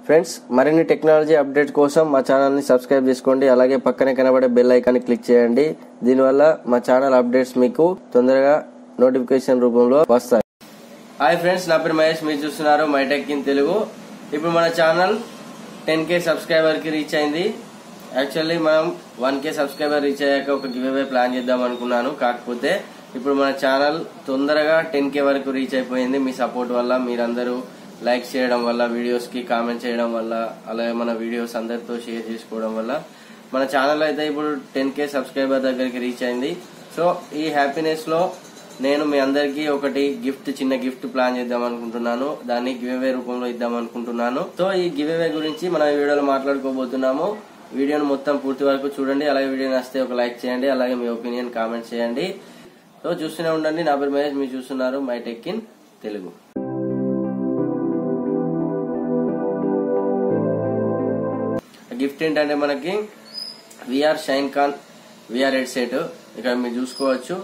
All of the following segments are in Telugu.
ఫ్రెండ్స్ మరిన్ని టెక్నాలజీ అప్డేట్ కోసం మా ఛానల్ని సబ్స్క్రైబ్ చేసుకోండి అలాగే పక్కనే కనబడే బెల్ ఐకాన్ని క్లిక్ చేయండి దీనివల్ల మా ఛానల్ అప్డేట్స్ మీకు తొందరగా నోటిఫికేషన్ రూపంలో వస్తాయి హాయ్ ఫ్రెండ్స్ నా పేరు మహేష్ మీరు చూస్తున్నారు మైటెక్ ఇన్ తెలుగు ఇప్పుడు మన ఛానల్ టెన్ కే సబ్స్క్రైబర్ కి రీచ్ అయింది యాక్చువల్లీ మనం వన్ కే సబ్స్క్రైబర్ రీచ్ అయ్యాక ఒక గివ్ అవే ప్లాన్ చేద్దాం అనుకున్నాను కాకపోతే ఇప్పుడు మన ఛానల్ తొందరగా టెన్ కే వరకు రీచ్ అయిపోయింది మీ సపోర్ట్ వల్ల మీరందరూ లైక్ చేయడం వల్ల వీడియోస్ కి కామెంట్ చేయడం వల్ల అలాగే మన వీడియోస్ అందరితో షేర్ చేసుకోవడం వల్ల మన ఛానల్ అయితే ఇప్పుడు టెన్ కే సబ్స్క్రైబర్ దగ్గరికి రీచ్ అయింది సో ఈ హ్యాపీనెస్ లో నేను మీ అందరికి ఒకటి గిఫ్ట్ చిన్న గిఫ్ట్ ప్లాన్ చేద్దాం అనుకుంటున్నాను దాన్ని గివ్ అవే రూపంలో ఇద్దాం అనుకుంటున్నాను సో ఈ గివ్ అవే గురించి మనం ఈ వీడియోలో మాట్లాడుకోబోతున్నాము వీడియోను మొత్తం పూర్తి వరకు చూడండి అలాగే వీడియో నచ్చితే ఒక లైక్ చేయండి అలాగే మీ ఒపీనియన్ కామెంట్ చేయండి సో చూస్తూనే ఉండండి నా పేరు మహేష్ మీరు చూస్తున్నారు my tech in Telugu gift ఏంటంటే మనకి VR Shinecon VR headset ఇక్కడ మీరు చూసుకోవచ్చు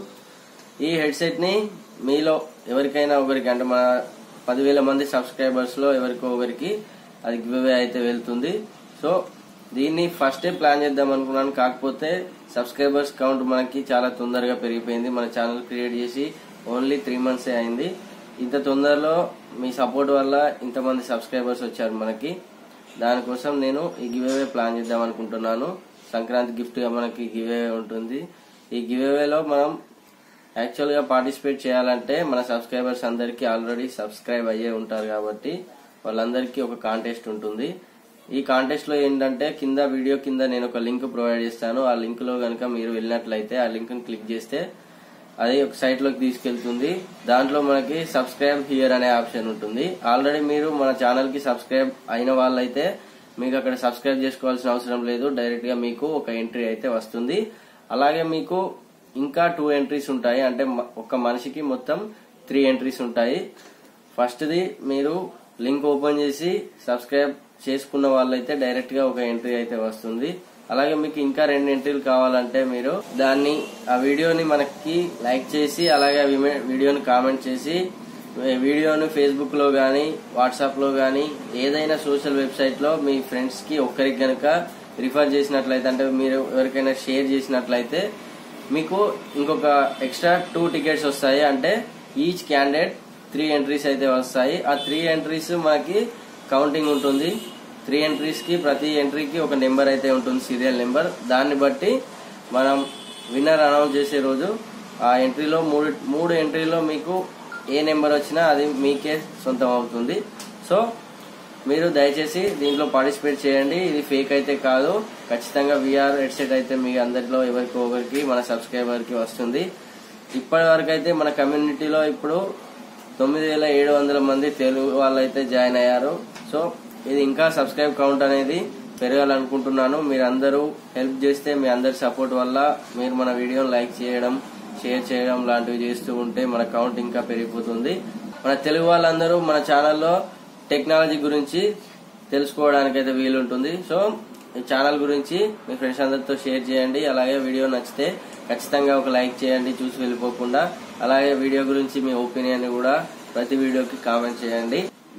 ఈ హెడ్ సెట్ ని మీలో ఎవరికైనా ఒకరికి అంటే మన పదివేల మంది సబ్స్క్రైబర్స్ లో ఎవరికో ఒకరికి అది గివ్ అవే అయితే వెళ్తుంది సో దీన్ని ఫస్టే ప్లాన్ చేద్దాం అనుకున్నాను కాకపోతే సబ్స్క్రైబర్స్ కౌంట్ మనకి చాలా తొందరగా పెరిగిపోయింది మన ఛానల్ క్రియేట్ చేసి ఓన్లీ త్రీ మంత్స్ అయింది ఇంత తొందరలో మీ సపోర్ట్ వల్ల ఇంతమంది సబ్స్క్రైబర్స్ వచ్చారు మనకి దానికోసం నేను ఈ గివ్ అవే ప్లాన్ చేద్దాం అనుకుంటున్నాను సంక్రాంతి గిఫ్ట్ గా మనకి గివ్ అవే ఉంటుంది ఈ గివ్ అవేలో మనం యాక్చువల్ గా పార్టిసిపేట్ చేయాలంటే మన సబ్స్క్రైబర్స్ అందరికి ఆల్రెడీ సబ్స్క్రైబ్ అయ్యే ఉంటారు కాబట్టి వాళ్ళందరికీ ఒక కాంటెస్ట్ ఉంటుంది ఈ కాంటెస్ట్ లో ఏంటంటే కింద వీడియో కింద నేను ఒక లింక్ ప్రొవైడ్ చేస్తాను ఆ లింక్ లో కనుక మీరు వెళ్ళినట్లయితే ఆ లింక్ ని క్లిక్ చేస్తే అది ఒక సైట్ లోకి తీసుకెళ్తుంది దాంట్లో మనకి సబ్స్క్రైబ్ హియర్ అనే ఆప్షన్ ఉంటుంది ఆల్రెడీ మీరు మన ఛానల్ కి సబ్స్క్రైబ్ అయిన వాళ్ళైతే మీకు అక్కడ సబ్స్క్రైబ్ చేసుకోవాల్సిన అవసరం లేదు డైరెక్ట్ గా మీకు ఒక ఎంట్రీ అయితే వస్తుంది అలాగే మీకు ఇంకా టూ ఎంట్రీస్ ఉంటాయి అంటే మ- ఒక మనిషికి మొత్తం త్రీ ఎంట్రీస్ ఉంటాయి ఫస్ట్ది మీరు లింక్ ఓపెన్ చేసి సబ్స్క్రైబ్ చేసుకున్న వాళ్ళైతే డైరెక్ట్ గా ఒక ఎంట్రీ అయితే వస్తుంది అలాగే మీకు ఇంకా రెండు ఎంట్రీలు కావాలంటే మీరు దాన్ని ఆ వీడియోని మనకి లైక్ చేసి అలాగే ఆ విమె- వీడియోని కామెంట్ చేసి ఈ వీడియోని ఫేస్బుక్ లో గానీ వాట్సాప్ లో గానీ ఏదైనా సోషల్ వెబ్సైట్ లో మీ ఫ్రెండ్స్ కి ఒక్కరికి గనక రిఫర్ చేసినట్లయితే అంటే మీరు ఎవరికైనా షేర్ చేసినట్లయితే మీకు ఇంకొక ఎక్స్ట్రా టూ టికెట్స్ వస్తాయి అంటే ఈచ్ క్యాండిడేట్ త్రీ ఎంట్రీస్ అయితే వస్తాయి ఆ త్రీ ఎంట్రీస్ మనకి కౌంటింగ్ ఉంటుంది త్రీ ఎంట్రీస్ కి ప్రతి ఎంట్రీకి ఒక నెంబర్ అయితే ఉంటుంది సీరియల్ నెంబర్ దాన్ని బట్టి మనం విన్నర్ అనౌన్స్ చేసే రోజు ఆ ఎంట్రీలో మూడు మూడు ఎంట్రీలో మీకు ఏ నెంబర్ వచ్చినా అది మీకే సొంతం అవుతుంది సో మీరు దయచేసి దీంట్లో పార్టిసిపేట్ చేయండి ఇది ఫేక్ అయితే కాదు ఖచ్చితంగా విఆర్ హెడ్సెట్ అయితే మీ అందరిలో ఎవరికి ఒకరికి మన సబ్స్క్రైబర్ కి వస్తుంది ఇప్పటి వరకు అయితే మన కమ్యూనిటీలో ఇప్పుడు తొమ్మిది వేల ఏడు వందల మంది తెలుగు వాళ్ళు అయితే జాయిన్ అయ్యారు సో ఇది ఇంకా సబ్స్క్రైబ్ కౌంట్ అనేది పెరగాలనుకుంటున్నాను మీరు అందరూ హెల్ప్ చేస్తే మీ అందరి సపోర్ట్ వల్ల మీరు మన వీడియోని లైక్ చేయడం షేర్ చేయడం లాంటివి చేస్తూ ఉంటే మన కౌంట్ ఇంకా పెరిగిపోతుంది మన తెలుగు వాళ్ళందరూ మన ఛానల్లో టెక్నాలజీ గురించి తెలుసుకోవడానికి అయితే వీలుంటుంది సో ఈ ఛానల్ గురించి మీ ఫ్రెండ్స్ అందరితో షేర్ చేయండి అలాగే వీడియో నచ్చితే ఖచ్చితంగా ఒక లైక్ చేయండి చూసి వెళ్ళిపోకుండా అలాగే వీడియో గురించి మీ ఒపీనియన్ కూడా ప్రతి వీడియోకి కామెంట్ చేయండి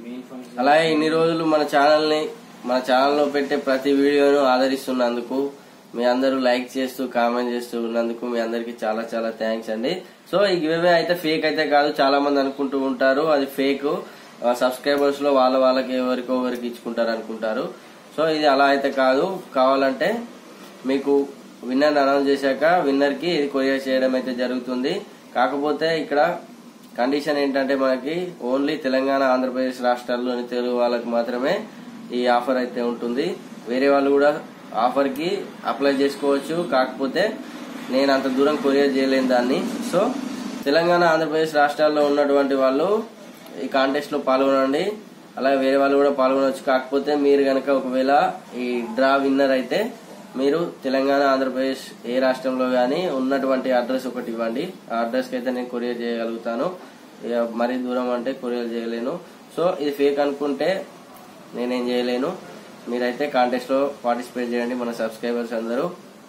అలాగే ఇన్ని రోజులు మన ఛానల్ ని మన ఛానల్లో పెట్టే ప్రతి వీడియోను ఆదరిస్తున్నందుకు మీ అందరూ లైక్ చేస్తూ కామెంట్ చేస్తూ ఉన్నందుకు మీ అందరికి చాలా చాలా థ్యాంక్స్ అండి సో ఈ గివ్ అయితే ఫేక్ అయితే కాదు చాలా మంది అనుకుంటూ ఉంటారు అది ఫేక్ సబ్స్క్రైబర్స్ లో వాళ్ళ వాళ్ళకి ఎవరికో ఎవరికి ఇచ్చుకుంటారు అనుకుంటారు సో ఇది అలా అయితే కాదు కావాలంటే మీకు విన్నర్ అనౌన్స్ చేశాక విన్నర్ కి ఇది కొరియర్ చేయడం అయితే జరుగుతుంది కాకపోతే ఇక్కడ కండిషన్ ఏంటంటే మనకి ఓన్లీ తెలంగాణ ఆంధ్రప్రదేశ్ రాష్ట్రాల్లోని తెలుగు వాళ్ళకి మాత్రమే ఈ ఆఫర్ అయితే ఉంటుంది వేరే వాళ్ళు కూడా ఆఫర్ కి అప్లై చేసుకోవచ్చు కాకపోతే నేను అంత దూరం కొరియర్ చేయలేను దాన్ని సో తెలంగాణ ఆంధ్రప్రదేశ్ రాష్ట్రాల్లో ఉన్నటువంటి వాళ్ళు ఈ కాంటెస్ట్ లో పాల్గొనండి అలాగే వేరే వాళ్ళు కూడా పాల్గొనవచ్చు కాకపోతే మీరు గనక ఒకవేళ ఈ డ్రా విన్నర్ అయితే మీరు తెలంగాణ ఆంధ్రప్రదేశ్ ఏ రాష్ట్రంలో గానీ ఉన్నటువంటి అడ్రస్ ఒకటి ఇవ్వండి ఆ అడ్రస్ కి అయితే నేను కొరియర్ చేయగలుగుతాను ఇక మరీ దూరం అంటే కొరియర్ చేయలేను సో ఇది ఫేక్ అనుకుంటే నేనేం చేయలేను మీరైతే కాంటెస్ట్ లో పార్టిసిపేట్ చేయండి మన సబ్స్క్రైబర్స్ అందరూ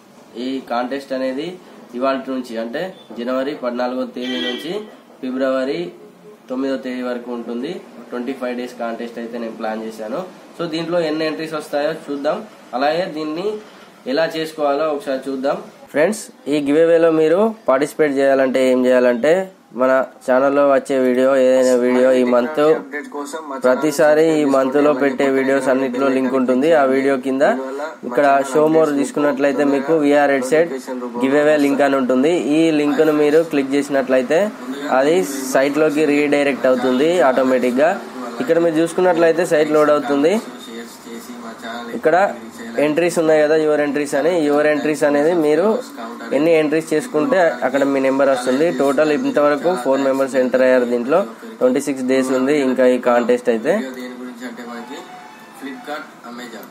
ఈ కాంటెస్ట్ అనేది ఇవాళ నుంచి అంటే జనవరి పద్నాలుగో తేదీ నుంచి ఫిబ్రవరి తొమ్మిదో తేదీ వరకు ఉంటుంది ట్వంటీ ఫైవ్ డేస్ కాంటెస్ట్ అయితే నేను ప్లాన్ చేశాను సో దీంట్లో ఎన్ని ఎంట్రీస్ వస్తాయో చూద్దాం అలాగే దీన్ని ఎలా చేసుకోవాలో ఒకసారి చూద్దాం ఫ్రెండ్స్ ఈ గివేవేలో మీరు పార్టిసిపేట్ చేయాలంటే ఏం చేయాలంటే మన ఛానల్లో వచ్చే వీడియో ఏదైనా వీడియో ఈ మంత్ ప్రతిసారి ఈ మంత్ లో పెట్టే వీడియోస్ అన్నిటిలో లింక్ ఉంటుంది ఆ వీడియో కింద ఇక్కడ షో మోర్ తీసుకున్నట్లయితే మీకు VR headset giveaway link అని ఉంటుంది ఈ లింక్ ను మీరు క్లిక్ చేసినట్లయితే అది సైట్ లోకి రీడైరెక్ట్ అవుతుంది ఆటోమేటిక్ గా ఇక్కడ మీరు చూసుకున్నట్లయితే సైట్ లోడ్ అవుతుంది ఇక్కడ ఎంట్రీస్ ఉన్నాయి కదా యువర్ ఎంట్రీస్ అని యువర్ ఎంట్రీస్ అనేది మీరు ఎన్ని ఎంట్రీస్ చేసుకుంటే అక్కడ మీ నెంబర్ వస్తుంది టోటల్ ఇంతవరకు ఫోర్ మెంబర్స్ ఎంటర్ అయ్యారు దీంట్లో ట్వంటీ సిక్స్ డేస్ ఉంది ఇంకా ఈ కాంటెస్ట్ అయితే దేని గురించి అంటే మనకి ఫ్లిప్కార్ట్ అమెజాన్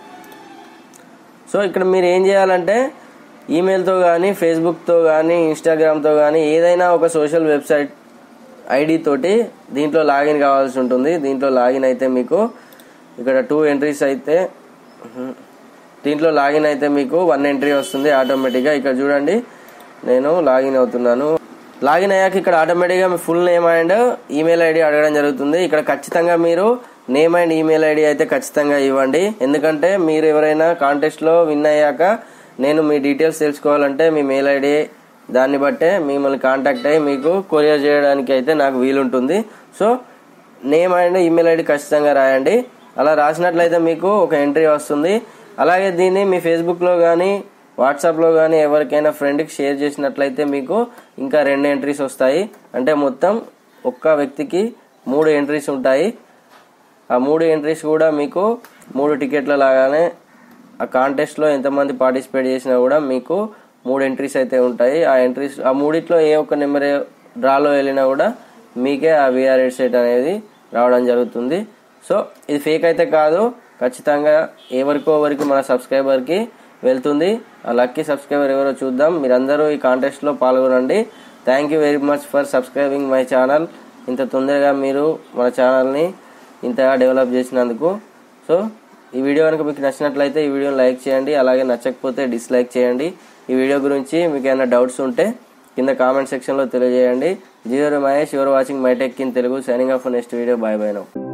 సో ఇక్కడ మీరు ఏం చేయాలంటే ఈమెయిల్తో కానీ ఫేస్బుక్తో కానీ ఇన్స్టాగ్రామ్తో కానీ ఏదైనా ఒక సోషల్ వెబ్సైట్ ఐడి తోటి దీంట్లో లాగిన్ కావాల్సి ఉంటుంది దీంట్లో లాగిన్ అయితే మీకు ఇక్కడ టూ ఎంట్రీస్ అయితే ఉహు. దీంట్లో లాగిన్ అయితే మీకు వన్ ఎంట్రీ వస్తుంది ఆటోమేటిక్గా ఇక్కడ చూడండి నేను లాగిన్ అవుతున్నాను లాగిన్ అయ్యాక ఇక్కడ ఆటోమేటిక్గా మీ full name and email ID అడగడం జరుగుతుంది ఇక్కడ ఖచ్చితంగా మీరు నేమ్ అండ్ ఈమెయిల్ ఐడి అయితే ఖచ్చితంగా ఇవ్వండి ఎందుకంటే మీరు ఎవరైనా కాంటెస్ట్లో విన్ అయ్యాక నేను మీ డీటెయిల్స్ తెలుసుకోవాలంటే మీ మెయిల్ ఐడి దాన్ని బట్టే మిమ్మల్ని కాంటాక్ట్ అయ్యి మీకు కొరియర్ చేయడానికి అయితే నాకు వీలుంటుంది so name and email ID ఖచ్చితంగా రాయండి అలా రాసినట్లయితే మీకు ఒక ఎంట్రీ వస్తుంది అలాగే దీన్ని మీ ఫేస్బుక్లో కానీ వాట్సాప్లో కానీ ఎవరికైనా ఫ్రెండ్కి షేర్ చేసినట్లయితే మీకు ఇంకా రెండు ఎంట్రీస్ వస్తాయి అంటే మొత్తం ఒక్క వ్యక్తికి మూడు ఎంట్రీస్ ఉంటాయి ఆ మూడు ఎంట్రీస్ కూడా మీకు మూడు టికెట్ల లాగానే ఆ కాంటెస్ట్లో ఎంతమంది పార్టిసిపేట్ చేసినా కూడా మీకు మూడు ఎంట్రీస్ అయితే ఉంటాయి ఆ ఎంట్రీస్ ఆ మూడిట్లో ఏ ఒక్క నెంబర్ డ్రాలో వెళ్ళినా కూడా మీకే ఆ విఆర్ సెట్ అనేది రావడం జరుగుతుంది సో ఇది ఫేక్ అయితే కాదు ఖచ్చితంగా ఎవరికో ఎవరికి మన సబ్స్క్రైబర్కి వెళ్తుంది ఆ లక్కీ సబ్స్క్రైబర్ ఎవరో చూద్దాం మీరందరూ ఈ కాంటెస్ట్లో పాల్గొనండి thank you very much for subscribing my channel ఇంత తొందరగా మీరు మన ఛానల్ని ఇంతగా డెవలప్ చేసినందుకు సో ఈ వీడియో కనుక మీకు నచ్చినట్లయితే ఈ వీడియోని లైక్ చేయండి అలాగే నచ్చకపోతే డిస్లైక్ చేయండి ఈ వీడియో గురించి మీకు ఏమైనా డౌట్స్ ఉంటే కింద కామెంట్ సెక్షన్లో తెలియజేయండి zero Mahesh your watching my tech in Telugu signing off next video bye bye now